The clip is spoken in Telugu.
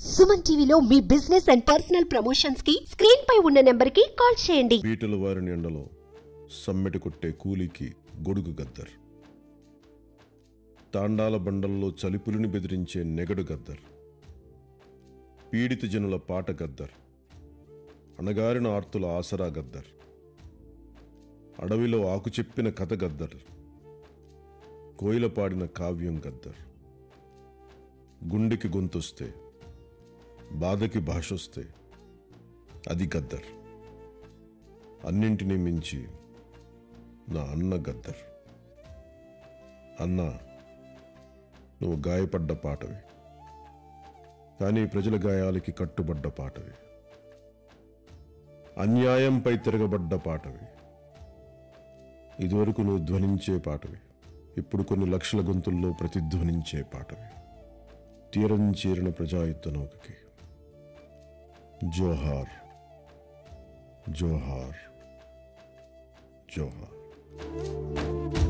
సుమన్ టీవీలో మీ బిజినెస్ అండ్ పర్సనల్ ప్రమోషన్స్ కి స్క్రీన్ పై ఉన్న నెంబర్ కి కాల్ చేయండి పీటల వారిని ఎండలో సమ్మెట కొట్టే కూలికి గొడుగు గద్దర్ తాండాల బండల్లో చలిపులిని బెదిరించే నెగడు గద్దర్ పీడిత జనుల పాట గద్దర్ అణగారిన ఆర్తుల ఆసరా గద్దర్ అడవిలో ఆకు చెప్పిన కథ గద్దర్ కోయిల పాడిన కావ్యం గద్దర్ గుండెకి గొంతొస్తే బాధకి భాషొస్తే అది గద్దర్ అన్నింటినీ మించి నా అన్న గద్దర్ అన్న నువ్వు గాయపడ్డ పాటవి కానీ ప్రజల గాయాలకి కట్టుబడ్డ పాటవి అన్యాయంపై తిరగబడ్డ పాటవి ఇదివరకు నువ్వు ధ్వనించే పాటవి ఇప్పుడు కొన్ని లక్షల గొంతుల్లో ప్రతిధ్వనించే పాటవి తీరం చేరిన ప్రజాయుద్ధ నౌకకి జోహార్ జోహార్ జోహార్